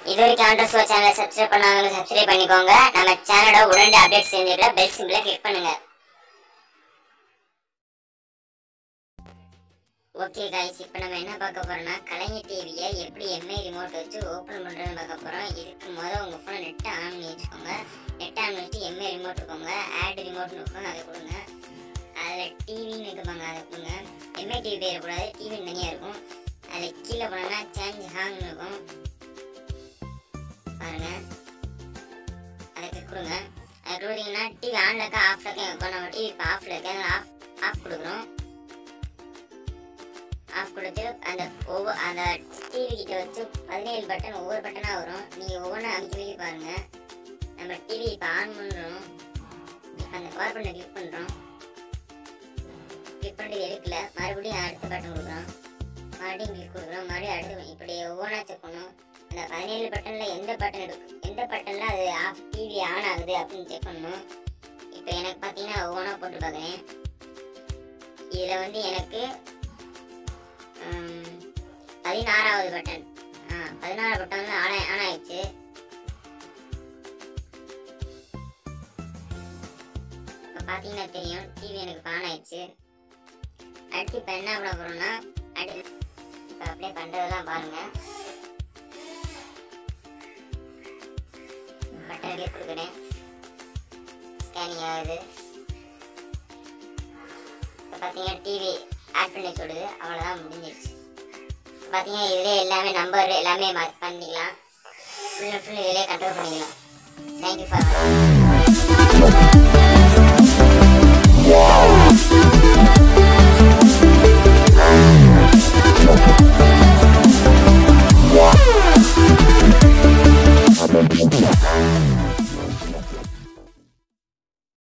இது வரைக்கும் ஆண்டர்ஸ் சேனலை சப்ஸ்கிரைப் பண்ணாதவங்க சப்ஸ்கிரைப் பண்ணிக்கோங்க நம்ம சேனலோட உடனடி அப்டேட் சேர்ந்துக்கிற பெல் சிம்பிளை கிளிக் பண்ணுங்க ஓகே காய்ஸ் இப்போ நம்ம என்ன பார்க்க போறோம்னா கலைஞர் டிவியை எப்படி எம்ஐ ரிமோட் வச்சு ஓப்பன் பண்ணுறதுன்னு பார்க்க போகிறோம் இதுக்கு முதல் உங்கள் ஃபோனை நெட்டை ஆன் பண்ணி வச்சுக்கோங்க நெட்டை ஆன் பண்ணிட்டு எம்ஐ ரிமோட் இருக்குங்க ஆட் ரிமோட்னு இருக்கும் அதை கொடுங்க அதில் டிவின்னு இருக்குப்பாங்க அதை கொடுங்க எம்ஐ டிவி பேர் கூடாது டிவின்னு தனியாக இருக்கும் அதில் கீழே போனோம்னா சேஞ்ச் ஹாங்னு இருக்கும் பாருங்க அதை கிளிக் கொடுங்க அதை கொடுத்தீங்கன்னா டிவி ஆன்ல இருக்கா ஆஃப்ல இருக்கா இருக்கும் நம்ம டிவி இப்போ ஆஃப்ல இருக்கு அதனால ஆஃப் ஆஃப் கொடுக்குறோம் ஆஃப் கொடுத்து அந்த ஒவ்வொரு அந்த டிவி கிட்ட வச்சு பதினேழு பட்டன் ஒவ்வொரு பட்டனாக வரும் நீங்கள் ஒவ்வொன்றும் அமைக்க அமைக்க பாருங்க நம்ம டிவி இப்போ ஆன் பண்ணுறோம் இப்போ அந்த பவர் பட்டனை கிளிக் பண்ணுறோம் கிளிக் பண்ணிட்டு எடுக்கல மறுபடியும் அடுத்த பட்டன் கொடுக்குறோம் மறுபடியும் கிளிக் கொடுக்குறோம் மறுபடியும் அடுத்து இப்படி ஒவ்வொன்றா செக் பண்ணும் அந்த பதினேழு பட்டன்ல எந்த பட்டன் எடுக்கும் எந்த பட்டன்ல அது ஆஃப் டிவி ஆன் ஆகுது அப்படின்னு செக் பண்ணணும் இப்போ எனக்கு பார்த்தீங்கன்னா ஒவ்வொன்றா போட்டு பார்க்குறேன் இதில் வந்து எனக்கு ஹம், பதினாறாவது பட்டன் ஆ பதினாறு பட்டன் வந்து ஆன் ஆ- ஆன் ஆயிடுச்சு இப்போ பார்த்தீங்கன்னா தெரியும் டிவி எனக்கு இப்போ ஆன் ஆயிடுச்சு அடுத்து இப்போ என்ன பண்ண போகிறோம்னா அடுத்து இப்போ அப்படியே பண்ணுறதெல்லாம் பாருங்கள் பட்டன் கிளிக் கொடுக்குறேன் ஸ்கேனிங் ஆகுது இப்போ பார்த்தீங்கன்னா டிவி ஆட் பண்ணி சொல்லுது அவ்வளோதான் முடிஞ்சிருச்சு இப்போ பார்த்தீங்கன்னா இதிலே எல்லாமே நம்பர் எல்லாமே மா- பண்ணிக்கலாம் ஃபுல் அண்ட் ஃபுல் இதிலே கண்ட்ரோல் பண்ணிக்கலாம் தேங்க்யூ ஃபார் Thank you.